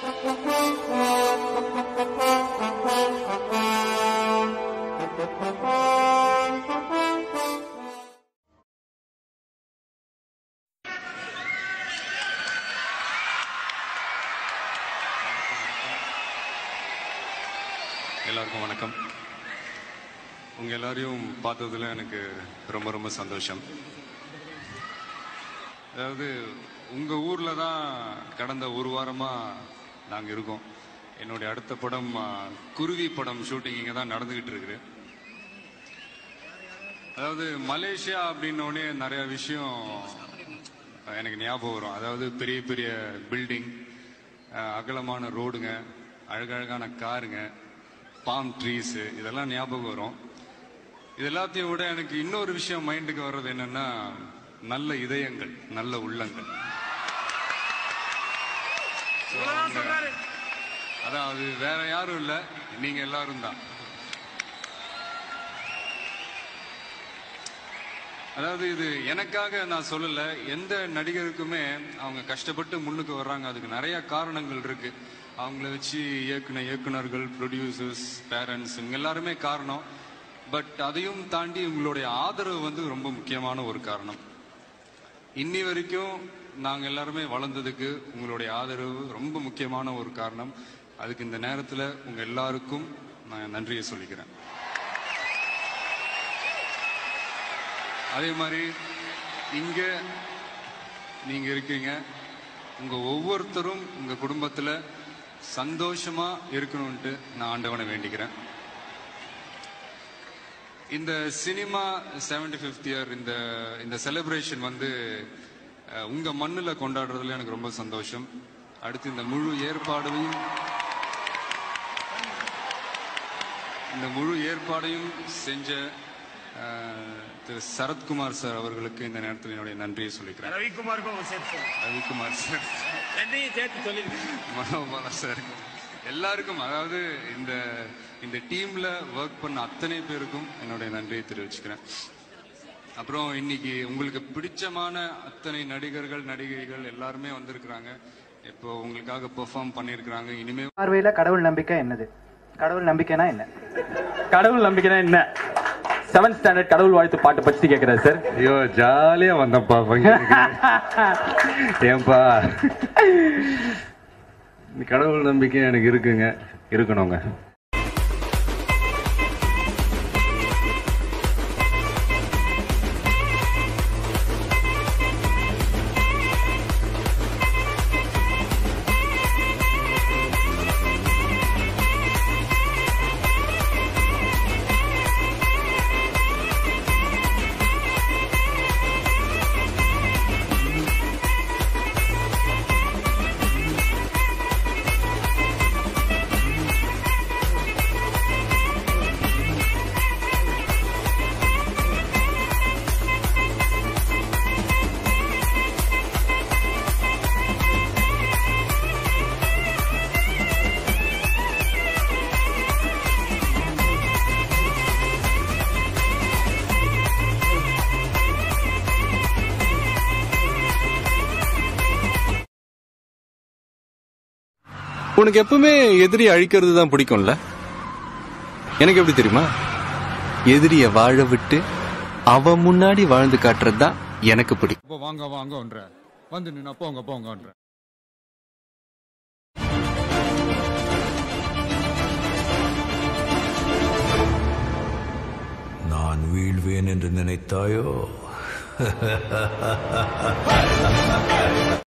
எல்லாருக்கும் வணக்கம் உங்க எல்லாரையும் பார்த்ததுல எனக்கு ரொம்ப ரொம்ப சந்தோஷம் அதாவது உங்க ஊர்ல தான் கடந்த ஒரு வாரமா நாங்க இருக்கோம் என்னுடைய அடுத்த படம் ஆ, குருவி படம் ஷூட்டிங் இங்க தான் நடந்துகிட்டு இருக்குது அதாவது மலேசியா அப்படின்னோடனே நிறைய விஷயம் எனக்கு ஞாபகம் வரும் அதாவது பெரிய பெரிய பில்டிங் அகலமான ரோடுங்க அழகழகான காருங்க பாம் ட்ரீஸ் இதெல்லாம் ஞாபகம் வரும் இது எல்லாத்தையும் விட எனக்கு இன்னொரு விஷயம் மைண்டுக்கு வர்றது என்னன்னா நல்ல இதயங்கள் நல்ல உள்ளங்கள் So, அவங்க- அதான் அது வேற யாரும் இல்ல நீங்க எல்லாரும் தான் அதாவது இது எனக்காக நான் சொல்லல எந்த நடிகருக்குமே அவங்க கஷ்டப்பட்டு முன்னுக்கு வர்றாங்க அதுக்கு நிறைய காரணங்கள் இருக்கு அவங்கள வச்சு இயக்குன இயக்குனர்கள் ப்ரொடியூசர்ஸ் பேரண்ட்ஸ் இவங்க எல்லாருமே காரணம் பட் அதையும் தாண்டி உங்களுடைய ஆதரவு வந்து ரொம்ப முக்கியமான ஒரு காரணம் இன்னி வரைக்கும் நாங்க எல்லாருமே வளர்ந்ததுக்கு உங்களுடைய ஆதரவு ரொம்ப முக்கியமான ஒரு காரணம் அதுக்கு இந்த நேரத்துல உங்க எல்லாருக்கும் நான் நன்றியை சொல்லிக்கிறேன் அதே மாதிரி இங்க நீங்க இருக்கீங்க உங்க ஒவ்வொருத்தரும் உங்க குடும்பத்துல சந்தோஷமா இருக்கணும்ட்டு நான் ஆண்டவனை வேண்டிக்கிறேன் இந்த சினிமா 75th ஃபிஃப்த் இயர் இந்த இந்த செலிப்ரேஷன் வந்து அஹ், உங்க மண்ணுல கொண்டாடுறதுல எனக்கு ரொம்ப சந்தோஷம் அடுத்து இந்த முழு ஏற்பாடையும் இந்த முழு ஏற்பாடையும் செஞ்ச அஹ், திரு சரத்குமார் சார் அவர்களுக்கு இந்த நேரத்தில் என்னுடைய நன்றியை சொல்லிக்கிறேன் ரவிக்குமாருக்கும் சேர்த்து சொல்லு. ரவிக்குமார் சார் ரெண்டையும் சேர்த்து சொல்லிருக்கேன் மனோபாலா சார் எல்லாருக்கும் அதாவது இந்த இந்த டீம்ல ஒர்க் பண்ண அத்தனை பேருக்கும் என்னுடைய நன்றியை தெரிவிச்சுக்கிறேன் அப்புறம் இன்னைக்கு உங்களுக்கு பிடிச்சமான அத்தனை நடிகர்கள் நடிகைகள் எல்லாருமே வந்திருக்கிறாங்க இப்போ உங்களுக்காக பெர்ஃபார்ம் பண்ணியிருக்கிறாங்க இனிமே பார்வையில கடவுள் நம்பிக்கை என்னது கடவுள் நம்பிக்கைனா என்ன கடவுள் நம்பிக்கைனா என்ன செவன்த் ஸ்டாண்டர்ட் கடவுள் வாழ்த்து பாட்டு பத்தி கேக்குறாரு சார் ஐயோ ஜாலியா வந்தப்பா ஏன்பா கடவுள் நம்பிக்கை எனக்கு இருக்குங்க இருக்கணுங்க உனக்கு எப்பவுமே எதிரி அழிக்கிறது தான் பிடிக்கும்ல எனக்கு எப்படி தெரியுமா எதிரிய வாழ விட்டு அவன் முன்னாடி வாழ்ந்து காட்டுறது தான் எனக்கு பிடிக்கும் அப்போ வாங்க வாங்கன்ற வந்து நின்னா போங்க போங்கன்ற நான் வீழ்வேன் என்று நினைத்தாயோ